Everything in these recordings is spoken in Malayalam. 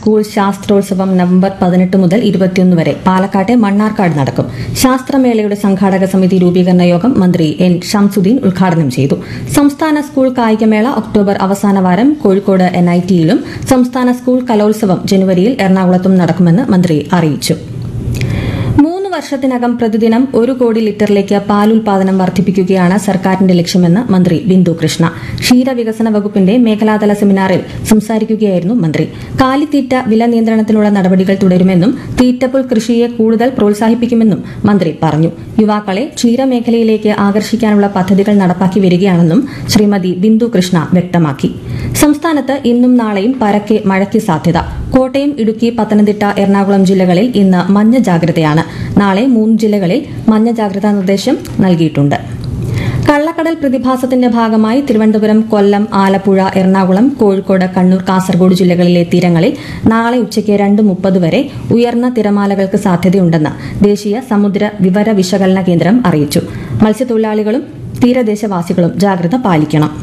സ്കൂൾ ശാസ്ത്രോത്സവം നവംബർ പതിനെട്ട് മുതൽ ഇരുപത്തിയൊന്ന് വരെ പാലക്കാട്ടെ മണ്ണാർക്കാട് നടക്കും ശാസ്ത്രമേളയുടെ സംഘാടക സമിതി രൂപീകരണ യോഗം മന്ത്രി എൻ ഷംസുദ്ദീൻ ഉദ്ഘാടനം ചെയ്തു സംസ്ഥാന സ്കൂൾ കായികമേള ഒക്ടോബർ അവസാന വാരം കോഴിക്കോട് എൻ ഐ ടിയിലും സംസ്ഥാന സ്കൂൾ കലോത്സവം ജനുവരിയിൽ എറണാകുളത്തും നടക്കുമെന്ന് മന്ത്രി അറിയിച്ചു മൂന്ന് വർഷത്തിനകം പ്രതിദിനം ഒരു കോടി ലിറ്ററിലേക്ക് പാലുൽപാദനം വർദ്ധിപ്പിക്കുകയാണ് സർക്കാരിന്റെ ലക്ഷ്യമെന്ന് മന്ത്രി ബിന്ദു കൃഷ്ണ ക്ഷീരവികസന വകുപ്പിന്റെ മേഖലാതല സെമിനാറിൽ സംസാരിക്കുകയായിരുന്നു മന്ത്രി കാലിത്തീറ്റ വില നിയന്ത്രണത്തിനുള്ള നടപടികൾ തുടരുമെന്നും തീറ്റപ്പുൽ കൃഷിയെ കൂടുതൽ പ്രോത്സാഹിപ്പിക്കുമെന്നും മന്ത്രി പറഞ്ഞു യുവാക്കളെ ക്ഷീരമേഖലയിലേക്ക് ആകർഷിക്കാനുള്ള പദ്ധതികൾ നടപ്പാക്കി വരികയാണെന്നും ശ്രീമതി ബിന്ദു കൃഷ്ണ വ്യക്തമാക്കി സംസ്ഥാനത്ത് ഇന്നും നാളെയും പരക്കെ മഴയ്ക്ക് സാധ്യത കോട്ടയം ഇടുക്കി പത്തനംതിട്ട എറണാകുളം ജില്ലകളിൽ ഇന്ന് മഞ്ഞ ജാഗ്രതയാണ് നാളെ മൂന്ന് ജില്ലകളിൽ മഞ്ഞ ജാഗ്രതാ നിർദ്ദേശം നൽകിയിട്ടുണ്ട് കള്ളക്കടൽ പ്രതിഭാസത്തിന്റെ ഭാഗമായി തിരുവനന്തപുരം കൊല്ലം ആലപ്പുഴ എറണാകുളം കോഴിക്കോട് കണ്ണൂർ കാസർഗോഡ് ജില്ലകളിലെ തീരങ്ങളിൽ നാളെ ഉച്ചയ്ക്ക് രണ്ട് മുപ്പത് വരെ ഉയർന്ന തിരമാലകൾക്ക് സാധ്യതയുണ്ടെന്ന് ദേശീയ സമുദ്ര വിവര വിശകലന കേന്ദ്രം അറിയിച്ചു മത്സ്യത്തൊഴിലാളികളും തീരദേശവാസികളും ജാഗ്രത പാലിക്കണം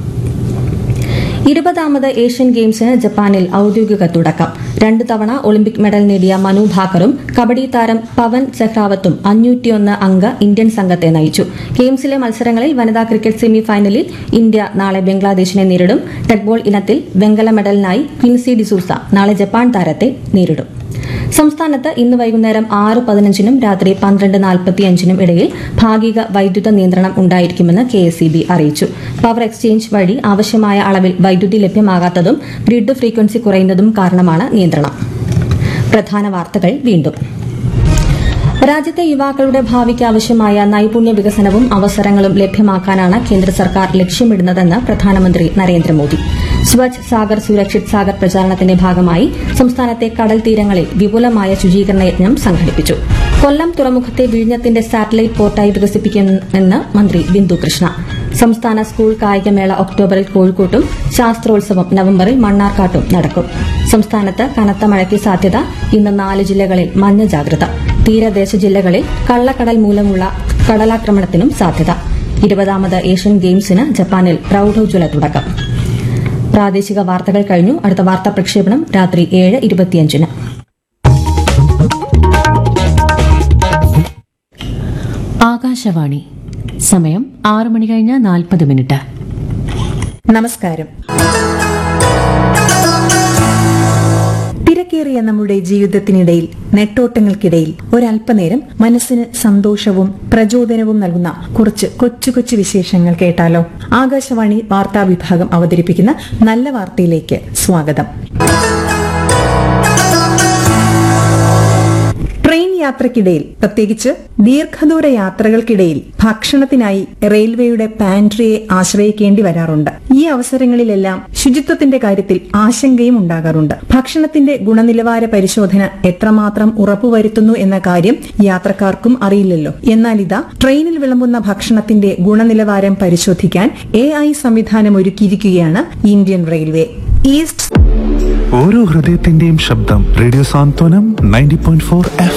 ഇരുപതാമത് ഏഷ്യൻ ഗെയിംസിന് ജപ്പാനിൽ ഔദ്യോഗിക തുടക്കം രണ്ടു തവണ ഒളിമ്പിക് മെഡൽ നേടിയ മനു ഭാക്കറും കബഡി താരം പവൻ സെഹ്റാവത്തും അഞ്ഞൂറ്റിയൊന്ന് അംഗ ഇന്ത്യൻ സംഘത്തെ നയിച്ചു ഗെയിംസിലെ മത്സരങ്ങളിൽ വനിതാ ക്രിക്കറ്റ് സെമി ഫൈനലിൽ ഇന്ത്യ നാളെ ബംഗ്ലാദേശിനെ നേരിടും ടെക്ബോൾ ഇനത്തിൽ വെങ്കല മെഡലിനായി ക്വിൻസി ഡിസൂസ നാളെ ജപ്പാൻ താരത്തെ നേരിടും സംസ്ഥാനത്ത് ഇന്ന് വൈകുന്നേരം ആറ് പതിനഞ്ചിനും രാത്രി പന്ത്രണ്ട് നാൽപ്പത്തിയഞ്ചിനും ഇടയിൽ ഭാഗിക വൈദ്യുത നിയന്ത്രണം ഉണ്ടായിരിക്കുമെന്ന് കെ എസ് അറിയിച്ചു പവർ എക്സ്ചേഞ്ച് വഴി ആവശ്യമായ അളവിൽ വൈദ്യുതി ലഭ്യമാകാത്തതും ഗ്രിഡ് ഫ്രീക്വൻസി കുറയുന്നതും കാരണമാണ് നിയന്ത്രണം പ്രധാന വാർത്തകൾ വീണ്ടും രാജ്യത്തെ യുവാക്കളുടെ ഭാവിക്ക് ആവശ്യമായ നൈപുണ്യ വികസനവും അവസരങ്ങളും ലഭ്യമാക്കാനാണ് കേന്ദ്ര സർക്കാർ ലക്ഷ്യമിടുന്നതെന്ന് പ്രധാനമന്ത്രി നരേന്ദ്രമോദി സ്വച്ഛ് സാഗർ സുരക്ഷിത് സാഗർ പ്രചാരണത്തിന്റെ ഭാഗമായി സംസ്ഥാനത്തെ കടൽ തീരങ്ങളിൽ വിപുലമായ ശുചീകരണ യജ്ഞം സംഘടിപ്പിച്ചു കൊല്ലം തുറമുഖത്തെ വിഴിഞ്ഞത്തിന്റെ സാറ്റലൈറ്റ് പോർട്ടായി വികസിപ്പിക്കുമെന്ന് മന്ത്രി ബിന്ദു കൃഷ്ണ സംസ്ഥാന സ്കൂൾ കായികമേള ഒക്ടോബറിൽ കോഴിക്കോട്ടും ശാസ്ത്രോത്സവം നവംബറിൽ മണ്ണാർക്കാട്ടും നടക്കും സംസ്ഥാനത്ത് കനത്ത മഴയ്ക്ക് സാധ്യത ഇന്ന് നാല് ജില്ലകളിൽ മഞ്ഞ ജാഗ്രത തീരദേശ ജില്ലകളിൽ കള്ളക്കടൽ മൂലമുള്ള കടലാക്രമണത്തിനും സാധ്യത ഇരുപതാമത് ഏഷ്യൻ ഗെയിംസിന് ജപ്പാനിൽ പ്രൌഢോജ്വല തുടക്കം പ്രാദേശിക വാർത്തകൾ കഴിഞ്ഞു അടുത്ത വാർത്താ പ്രക്ഷേപണം രാത്രി ഏഴ് ഇരുപത്തിയഞ്ചിന് ആകാശവാണി സമയം ആറ് മണി കഴിഞ്ഞ് നാൽപ്പത് മിനിറ്റ് നമസ്കാരം തിരക്കേറിയ നമ്മുടെ ജീവിതത്തിനിടയിൽ നെട്ടോട്ടങ്ങൾക്കിടയിൽ ഒരല്പനേരം മനസ്സിന് സന്തോഷവും പ്രചോദനവും നൽകുന്ന കുറച്ച് കൊച്ചു കൊച്ചു വിശേഷങ്ങൾ കേട്ടാലോ ആകാശവാണി വാർത്താ വിഭാഗം അവതരിപ്പിക്കുന്ന നല്ല വാർത്തയിലേക്ക് സ്വാഗതം ട്രെയിൻ യാത്രക്കിടയിൽ പ്രത്യേകിച്ച് ദീർഘദൂര യാത്രകൾക്കിടയിൽ ഭക്ഷണത്തിനായി റെയിൽവേയുടെ പാൻട്രിയെ ആശ്രയിക്കേണ്ടി വരാറുണ്ട് ഈ അവസരങ്ങളിലെല്ലാം ശുചിത്വത്തിന്റെ കാര്യത്തിൽ ആശങ്കയും ഉണ്ടാകാറുണ്ട് ഭക്ഷണത്തിന്റെ ഗുണനിലവാര പരിശോധന എത്രമാത്രം ഉറപ്പുവരുത്തുന്നു എന്ന കാര്യം യാത്രക്കാർക്കും അറിയില്ലല്ലോ എന്നാൽ ഇതാ ട്രെയിനിൽ വിളമ്പുന്ന ഭക്ഷണത്തിന്റെ ഗുണനിലവാരം പരിശോധിക്കാൻ എ ഐ സംവിധാനം ഒരുക്കിയിരിക്കുകയാണ് ഇന്ത്യൻ റെയിൽവേ ഈസ്റ്റ് ഓരോ ഹൃദയത്തിന്റെയും ശബ്ദം radio Santhwanam ninety point four F